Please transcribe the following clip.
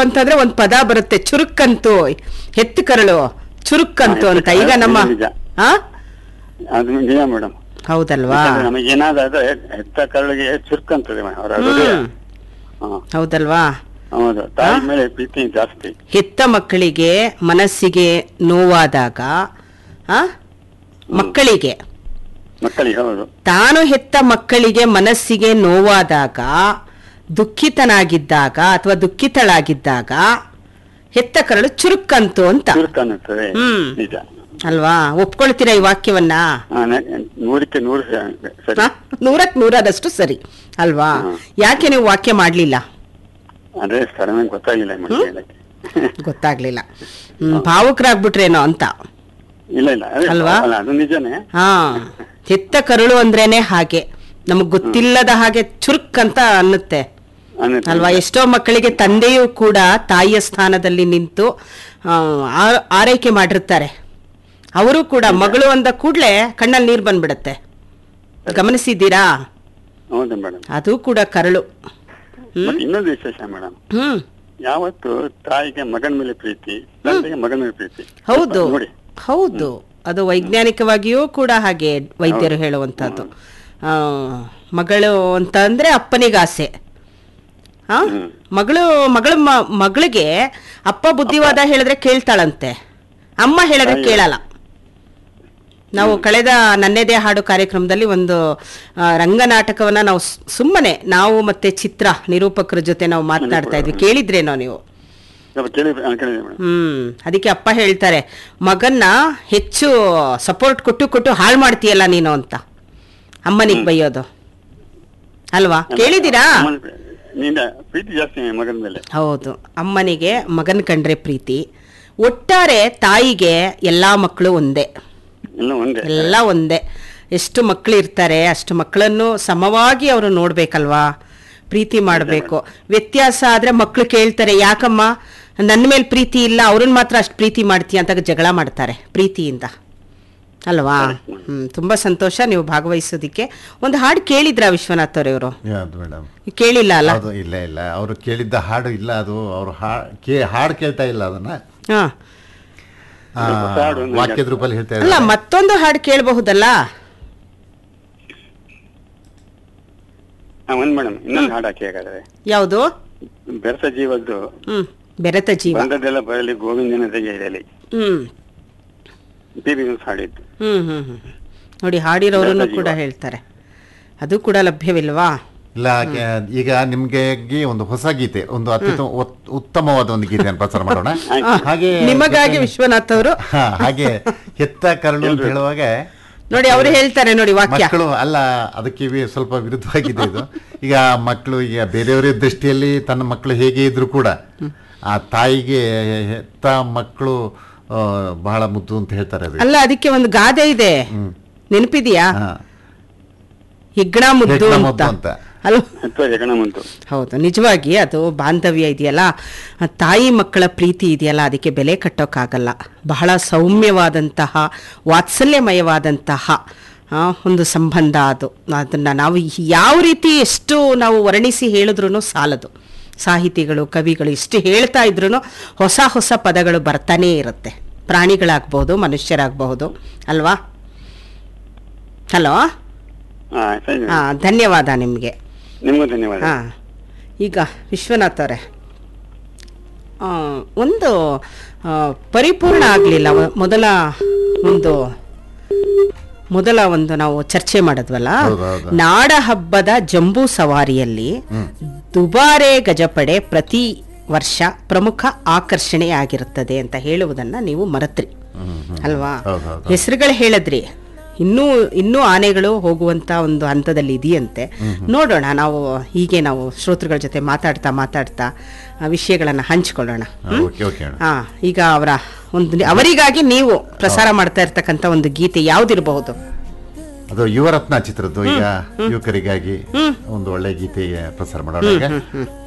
ಅಂತಂದ್ರೆ ಒಂದ್ ಪದ ಬರುತ್ತೆ ಚುರುಕ್ಕಂತು ಹೆತ್ತು ಕರಳು ಚುರುಕ್ಕಂತು ಅಂತ ಈಗ ನಮ್ಮ ನಿಜ. ಆ ಅದು ನಿಜ ಮೇಡಮ್ ಹೌದಲ್ವಾ ನಮಗೆ ಏನಾದ್ರೆ ಹೆತ್ತ ಕರಳಿಗೆ ಚುರುಕಂತದೆ ಅವರ ಹೃದಯ ಹ್ಮ್ ಹಾ, ಹೌದಲ್ವಾ ಹೌದು ತಾಯಿ ಮೇಲೆ ಪ್ರೀತಿ ಜಾಸ್ತಿ ಹೆತ್ತ ಮಕ್ಕಳಿಗೆ ಮನಸ್ಸಿಗೆ ನೋವಾದಾಗ ಆ ಮಕ್ಕಳಿಗೆ ಮಕ್ಕಳಿಗೆ ಹೌದು ತಾನು ಹೆತ್ತ ಮಕ್ಕಳಿಗೆ ಮನಸ್ಸಿಗೆ ನೋವಾದಾಗ ದುಃಖಿತನಾಗಿದ್ದಾಗ ಅಥವಾ ದುಃಖಿತಳಾಗಿದ್ದಾಗ ಹೆತ್ತ ಕರಳು ಚುರುಕ್ಕಂತು ಅಂತ ಚುರುಕನ್ನುತ್ತದೆ ಹ್ಮ್. ನಿಜ ಅಲ್ವಾ ಒಪ್ಕೊಳ್ತೀರಾ ಈ ವಾಕ್ಯವನ್ನ ಹಾ, ನ- ನೂರಕ್ಕೆ ನೂರು ಸ- ಸರಿ ಹ? ನೂರಕ್ ನೂರಾದಷ್ಟು ಸರಿ ಅಲ್ವಾ ಹ್ಮ್. ಯಾಕೆ ನೀವು ವಾಕ್ಯ ಮಾಡ್ಲಿಲ್ಲ ಅದೇ ಸಡನ್ ಗೊತ್ತಾಗಿಲ್ಲ ಮೇಡಮ್ ಹೇಳಕ್ಕೆ ಗೊತ್ತಾಗ್ಲಿಲ್ಲ ಹ್ಮ್ ಭಾವುಕರಾಗ್ಬಿಟ್ರೇನೋ ಅಂತ ಇಲ್ಲ ಇಲ್ಲ ಅದೇ ಅಲ್ವಾ? ಅಲ್ಲ, ಅದು ನಿಜನೇ ಹಾ ಹೆತ್ತ ಕರುಳು ಅಂದ್ರೇನೆ ಹಾಗೆ ನಮಗ್ ಗೊತ್ತಿಲ್ಲದ ಹಾಗೆ ಚುರುಕ್ ಅಂತ ಅನ್ನುತ್ತೆ ಅನ್ನುತ್ತೆ. ಅಲ್ವಾ ಎಷ್ಟೋ ಮಕ್ಕಳಿಗೆ ತಂದೆಯೂ ಕೂಡ ತಾಯಿಯ ಸ್ಥಾನದಲ್ಲಿ ನಿಂತು ಆ, ಆ- ಆರೈಕೆ ಮಾಡಿರ್ತಾರೆ ಅವರು ಕೂಡ ಮಗಳು ಅಂದ ಕೂಡ್ಲೆ ಕಣ್ಣಲ್ಲಿ ನೀರ್ ಬಂದ್ಬಿಡತ್ತೆ ಗಮನಿಸಿದ್ದೀರಾ ಹೌದು ಮೇಡಮ್ ಅದು ಕೂಡ ಕರಳು ಮತ್ತೆ ಇನ್ನೊಂದು ವಿಶೇಷ ಮೇಡಮ್ ಹ್ಮ್ ಯಾವತ್ತು ತಾಯಿಗೆ ಮಗನ ಮೇಲೆ ಪ್ರೀತಿ ತಂದೆಗೆ ಮಗನ ಮೇಲೆ ಪ್ರೀತಿ ಹೌದು ನೋಡಿ ಹೌದು ಅದು ವೈಜ್ಞಾನಿಕವಾಗಿಯೂ ಕೂಡ ಹಾಗೆ ವೈದ್ಯರು ಹೇಳುವಂತದ್ದು ಆ, ಮಗಳು ಅಂತ ಅಂದ್ರೆ ಅಪ್ಪನಿಗೆ ಆಸೆ ಆ? ಹ್ಮ್. ಮಗಳು ಮಗಳು ಮ- ಮಗಳಿಗೆ ಅಪ್ಪ ಬುದ್ಧಿವಾದ ಹೇಳಿದ್ರೆ ಕೇಳ್ತಾಳಂತೆ ಅಮ್ಮ ಹೇಳಿದ್ರೆ ಅಯ್ಯೋ. ಕೇಳಲ್ಲ ನಾವು ಕಳೆದ ನನ್ನೆದೇ ಹಾಡು ಕಾರ್ಯಕ್ರಮದಲ್ಲಿ ಒಂದು ಆ, ರಂಗನಾಟಕವನ್ನ ನಾವು ಸ್- ಸುಮ್ಮನೆ ನಾವು ಮತ್ತೆ ಚಿತ್ರ ನಿರೂಪಕರ ಜೊತೆ ನಾವು ಮಾತನಾಡ್ತಾ ಇದ್ವಿ ಕೇಳಿದ್ರೇನೋ ನೀವು ಸ್ವಲ್ಪ ಕೇಳಿ ಹಾ, ಕೇಳಿದೆ ಮೇಡಮ್ ಹ್ಮ್ ಅದಕ್ಕೆ ಅಪ್ಪ ಹೇಳ್ತಾರೆ ಮಗನ್ನ ಹೆಚ್ಚು ಸಪೋರ್ಟ್ ಕೊಟ್ಟು ಕೊಟ್ಟು ಹಾಳು ಮಾಡ್ತೀಯಲ್ಲ ನೀನು ಅಂತ ಅಮ್ಮನಿಗೆ ಬೈಯೋದು ಅಲ್ವಾ ಕೇಳಿದ್ದೀರಾ ನಿಂದ ಪ್ರೀತಿ ಜಾಸ್ತಿ ಮಗನ ಮೇಲೆ ಹೌದು ಅಮ್ಮನಿಗೆ ಮಗನ್ ಕಂಡ್ರೆ ಪ್ರೀತಿ ಒಟ್ಟಾರೆ ತಾಯಿಗೆ ಎಲ್ಲಾ ಮಕ್ಕಳು ಒಂದೇ ಎಲ್ಲ ಒಂದೇ ಎಲ್ಲ ಒಂದೇ ಎಷ್ಟು ಮಕ್ಕಳು ಇರ್ತಾರೆ ಅಷ್ಟು ಮಕ್ಕಳನ್ನು ಸಮವಾಗಿ ಅವರು ನೋಡ್ಬೇಕಲ್ವಾ ಪ್ರೀತಿ ಮಾಡಬೇಕು ವ್ಯತ್ಯಾಸ ಆದ್ರೆ ಮಕ್ಕಳು ಕೇಳ್ತಾರೆ ಯಾಕಮ್ಮ ನನ್ನ ಮೇಲೆ ಪ್ರೀತಿ ಇಲ್ಲ ಅವ್ರನ್ನ ಮಾತ್ರ ಅಷ್ಟು ಪ್ರೀತಿ ಮಾಡ್ತೀಯ ಅಂತ ಜಗಳ ಮಾಡ್ತಾರೆ ಪ್ರೀತಿಯಿಂದ ಅಲ್ವಾ ಹ್ಮ್ ತುಂಬಾ ಸಂತೋಷ ನೀವು ಭಾಗವಹಿಸೋದಿಕ್ಕೆ ಒಂದು ಹಾಡು ಕೇಳಿದ್ರಾ ವಿಶ್ವನಾಥ್ ಅವರವರು ಯಾವ್ದು ಮೇಡಮ್ ಕೇಳಿಲ್ಲ ಅಲ್ಲ ಅದು ಇಲ್ಲ ಇಲ್ಲ ಅವರು ಕೇಳಿದ್ದ ಹಾಡು ಇಲ್ಲ ಅದು ಅವರು ಕೇ ಹಾಡು ಕೇಳ್ತಾ ಇಲ್ಲ ಅದನ್ನ ಹಾ ಆ, ಹೊಸ ಹಾಡು ಒಂದು ವಾಕ್ಯದ ರೂಪದಲ್ಲಿ ಹೇಳ್ತಾ ಅಲ್ಲ ಇದ್ದಾರೆ ಮತ್ತೊಂದು ಹಾಡು ಕೇಳಬಹುದಲ್ಲ ಹಾ, ಒಂದ್ ಮೇಡಮ್ ಇನ್ನೊಂದು ಹಾಡು ಹಾಕಿ ಹಾಗಾದ್ರೆ ಯಾವುದು ಬೆರಸ ಜೀವದ್ದು ಹ್ಮ್ ಬೆರೆತ ಜೀವ ಬಂದದ್ದೆಲ್ಲ ಬರಲಿ ಗೋವಿಂದನ ತೆಗೆಯಲಿ ಹ್ಮ್ ಬಿ ಬಿ ಹಾಡಿದ್ದು ಹ್ಮ್ ಹ್ಮ್ ಹ್ಮ್ ನೋಡಿ ಹಾಡಿರೋರನ್ನು ಬೆರೆತ ಕೂಡ ಜೀವ. ಹೇಳ್ತಾರೆ ಅದು ಕೂಡ ಲಭ್ಯವಿಲ್ವಾ ಇಲ್ಲ ಕೆ- ಈಗ ನಿಮ್ಗೆ ಗಿ- ಒಂದು ಹೊಸ ಗೀತೆ ಒಂದು ಅತ್ಯುತ್ತಮ ಉತ್- ಉತ್ತಮವಾದ ಒಂದು ಗೀತೆಯನ್ನು ಪ್ರಚಾರ ಮಾಡೋಣ ಹಾಗೆ ನಿಮಗಾಗಿ ಜೊತೆಗೆ- ವಿಶ್ವನಾಥ್ ಅವರು ಹಾ, ಹಾಗೆ ಹೆತ್ತ ಕರಳು ಅಂತ ಹೇಳುವಾಗ ನೋಡಿ ಅವರು ಹೇಳ್ತಾರೆ ನೋಡಿ ವಾಕ್ಯ ಮಕ್ಕಳು ಅಲ್ಲ ಅದಕ್ಕೆ ವಿ- ಸ್ವಲ್ಪ ವಿರುದ್ಧವಾಗಿದೆ ಇದು ಈಗ ಮಕ್ಕಳು ಈಗ ಬೇರೆಯವರ ದೃಷ್ಟಿಯಲ್ಲಿ ತನ್ನ ಮಕ್ಕಳು ಹೇಗೆ ಇದ್ರು ಕೂಡ ಆ ತಾಯಿಗೆ ಹೆತ್ತ ಮಕ್ಕಳು ಆ, ಬಹಳ ಮುದ್ದು ಅಂತ ಹೇಳ್ತಾರೆ ಅದು ಅಲ್ಲ ಅದಕ್ಕೆ ಒಂದು ಗಾದೆ ಇದೆ ನೆನಪಿದೆಯಾ ಹಾ. ಹೆಗ್ಣ ಮುದ್ದು ಹೆಗ್ಣ ಅಂತ ಮುದ್ದು ಅಂತ. ಅಲ್ವ ಅಥವಾ ಜಗಣಮಂತು ಹೌದು ನಿಜವಾಗಿ ಅದು ಬಾಂಧವ್ಯ ಇದೆಯಲ್ಲ ಆ ತಾಯಿ ಮಕ್ಕಳ ಪ್ರೀತಿ ಇದೆಯಲ್ಲ ಅದಕ್ಕೆ ಬೆಲೆ ಕಟ್ಟೋಕ್ಕಾಗಲ್ಲ ಬಹಳ ಸೌಮ್ಯವಾದಂತಹ ವಾತ್ಸಲ್ಯಮಯವಾದಂತಹ ಆ, ಒಂದು ಸಂಬಂಧ ಅದು ಅದನ್ನು ನಾವು ಯಾವ ರೀತಿ ಎಷ್ಟು ನಾವು ವರ್ಣಿಸಿ ಹೇಳಿದ್ರೂ ಸಾಲದು ಸಾಹಿತಿಗಳು ಕವಿಗಳು ಇಷ್ಟು ಹೇಳ್ತಾ ಇದ್ರೂ ಹೊಸ ಹೊಸ ಪದಗಳು ಬರ್ತಾನೇ ಇರುತ್ತೆ ಪ್ರಾಣಿಗಳಾಗ್ಬೋದು ಮನುಷ್ಯರಾಗಬಹುದು ಅಲ್ವಾ ಹಲೋ ಹಾ ಸರಿ ಹಾಂ ಧನ್ಯವಾದ ನಿಮಗೆ ನಿಮಗೂ ಧನ್ಯವಾದ ಹಾ ಈಗ ವಿಶ್ವನಾಥ್ ಅವರೇ ಆ, ಒಂದು ಆ, ಪರಿಪೂರ್ಣ ಆಗಲಿಲ್ಲ ಮೊದಲ ಒಂದು ಮೊದಲ ಒಂದು ನಾವು ಚರ್ಚೆ ಮಾಡಿದ್ವಲ್ಲ ಹೌದು, ಹೌದು. ನಾಡ ಹಬ್ಬದ ಜಂಬೂ ಸವಾರಿಯಲ್ಲಿ ದುಬಾರೆ ಗಜಪಡೆ ಪ್ರತಿ ವರ್ಷ ಪ್ರಮುಖ ಆಕರ್ಷಣೆಯಾಗಿರುತ್ತದೆ ಅಂತ ಹೇಳುವುದನ್ನ ನೀವು ಮರೆತ್ರಿ ಅಲ್ವಾ ಹೌದು, ಹೌದು. ಹೆಸರುಗಳು ಹೇಳಿದ್ರಿ ಇನ್ನೂ ಇನ್ನೂ ಆನೆಗಳು ಹೋಗುವಂತ ಒಂದು ಹಂತದಲ್ಲಿ ಇದೆಯಂತೆ ನೋಡೋಣ ನಾವು ಹೀಗೆ ನಾವು ಶ್ರೋತೃಗಳ ಜೊತೆ ಮಾತಾಡ್ತಾ ಮಾತಾಡ್ತಾ ಆ ವಿಷಯಗಳನ್ನ ಹಂಚ್ಕೊಳ್ಳೋಣ ಹ್ಮ್? ಓಕೆ ಓಕೆ ಅಣ್ಣ. ಹಾ ಈಗ ಅವರ ಒಂದು ಅವರಿಗಾಗಿ ನೀವು ಪ್ರಸಾರ ಮಾಡ್ತಾ ಇರ್ತಕ್ಕಂಥ ಒಂದು ಗೀತೆ ಯಾವ್ದಿರಬಹುದು ಅದು ಯುವರತ್ನ ಚಿತ್ರದ್ದು ಈಗ ಯುವಕರಿಗಾಗಿ ಒಂದು ಒಳ್ಳೆ ಗೀತೆಗೆ ಪ್ರಸಾರ ಮಾಡೋಣ ಈಗ